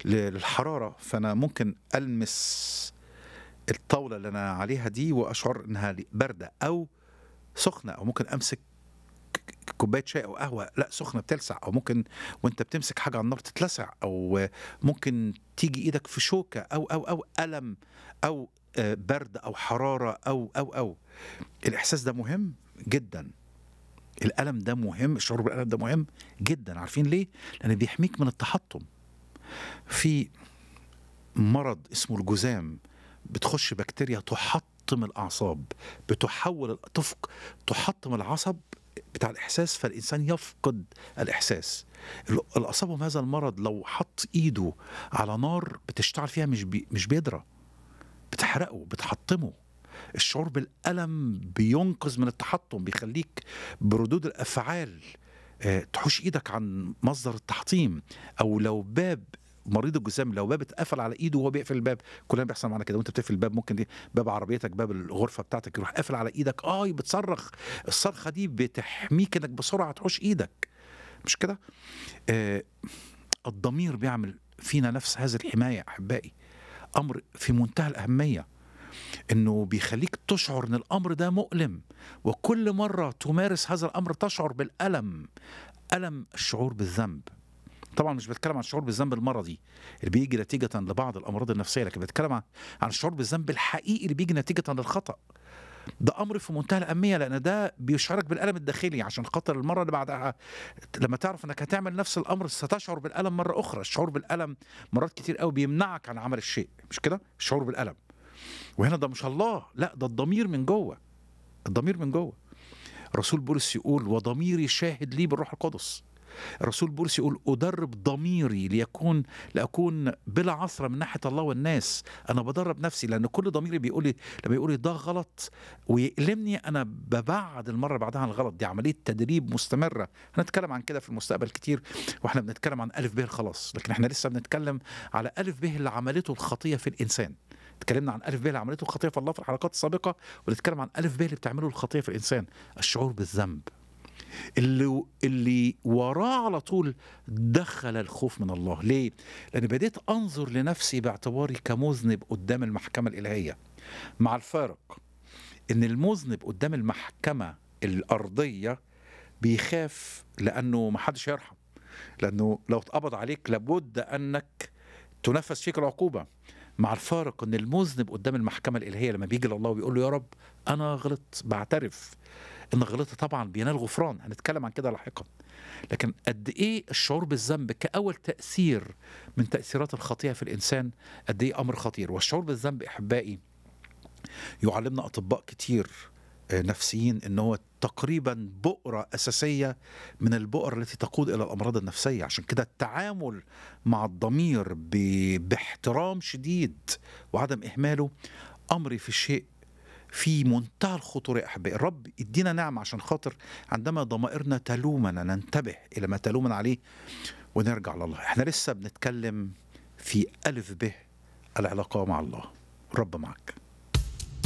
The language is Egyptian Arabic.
للحراره فانا ممكن المس الطاوله اللي انا عليها دي واشعر انها بارده او سخنه او ممكن امسك كوبايه شاي او قهوه لا سخنه بتلسع او ممكن وانت بتمسك حاجه على النار تتلسع او ممكن تيجي ايدك في شوكه او او او الم او آه، برد او حراره او او او الاحساس ده مهم جدا الالم ده مهم الشعور بالالم ده مهم جدا عارفين ليه لان بيحميك من التحطم في مرض اسمه الجذام بتخش بكتيريا تحطم الاعصاب بتحول تفق تحطم العصب بتاع الاحساس فالانسان يفقد الاحساس اللي اصابهم هذا المرض لو حط ايده على نار بتشتغل فيها مش بي مش بيدرى بتحرقه بتحطمه الشعور بالالم بينقذ من التحطم بيخليك بردود الافعال آه، تحوش ايدك عن مصدر التحطيم او لو باب مريض الجسام لو باب اتقفل على ايده وهو بيقفل الباب كلنا بيحصل معانا كده وانت بتقفل الباب ممكن دي باب عربيتك باب الغرفه بتاعتك يروح قافل على ايدك اه بتصرخ الصرخه دي بتحميك انك بسرعه تحوش ايدك مش كده آه الضمير بيعمل فينا نفس هذه الحمايه احبائي امر في منتهى الاهميه انه بيخليك تشعر ان الامر ده مؤلم وكل مره تمارس هذا الامر تشعر بالالم الم الشعور بالذنب طبعا مش بتكلم عن الشعور بالذنب المرضي اللي بيجي نتيجه لبعض الامراض النفسيه لكن بتكلم عن عن الشعور بالذنب الحقيقي اللي بيجي نتيجه للخطا ده امر في منتهى الاهميه لان ده بيشعرك بالالم الداخلي عشان خاطر المره اللي بعدها لما تعرف انك هتعمل نفس الامر ستشعر بالالم مره اخرى الشعور بالالم مرات كتير قوي بيمنعك عن عمل الشيء مش كده الشعور بالالم وهنا ده مش الله لا ده الضمير من جوه الضمير من جوه رسول بولس يقول وضميري شاهد لي بالروح القدس الرسول بولس يقول أدرب ضميري ليكون لأكون بلا عثرة من ناحية الله والناس أنا بدرب نفسي لأن كل ضميري بيقول لي لما يقول لي ده غلط ويألمني أنا ببعد المرة بعدها عن الغلط دي عملية تدريب مستمرة هنتكلم عن كده في المستقبل كتير واحنا بنتكلم عن ألف به الخلاص لكن احنا لسه بنتكلم على ألف به اللي عملته الخطية في الإنسان اتكلمنا عن ألف به اللي عملته الخطية في الله في الحلقات السابقة ونتكلم عن ألف به اللي بتعمله الخطية في الإنسان الشعور بالذنب اللي اللي وراه على طول دخل الخوف من الله ليه لان بديت انظر لنفسي باعتباري كمذنب قدام المحكمه الالهيه مع الفارق ان المذنب قدام المحكمه الارضيه بيخاف لانه ما حدش يرحم لانه لو اتقبض عليك لابد انك تنفذ فيك العقوبه مع الفارق ان المذنب قدام المحكمه الالهيه لما بيجي لله ويقول له يا رب انا غلطت بعترف ان غلطت طبعا بينال غفران هنتكلم عن كده لاحقا لكن قد ايه الشعور بالذنب كاول تاثير من تاثيرات الخطيئه في الانسان قد ايه امر خطير والشعور بالذنب احبائي يعلمنا اطباء كتير آه، نفسيين ان هو تقريبا بؤره اساسيه من البؤر التي تقود الى الامراض النفسيه عشان كده التعامل مع الضمير ب- باحترام شديد وعدم اهماله امر في شيء في منتهى الخطوره يا احبائي الرب يدينا نعمه عشان خاطر عندما ضمائرنا تلومنا ننتبه الى ما تلومنا عليه ونرجع لله احنا لسه بنتكلم في الف به العلاقه مع الله رب معك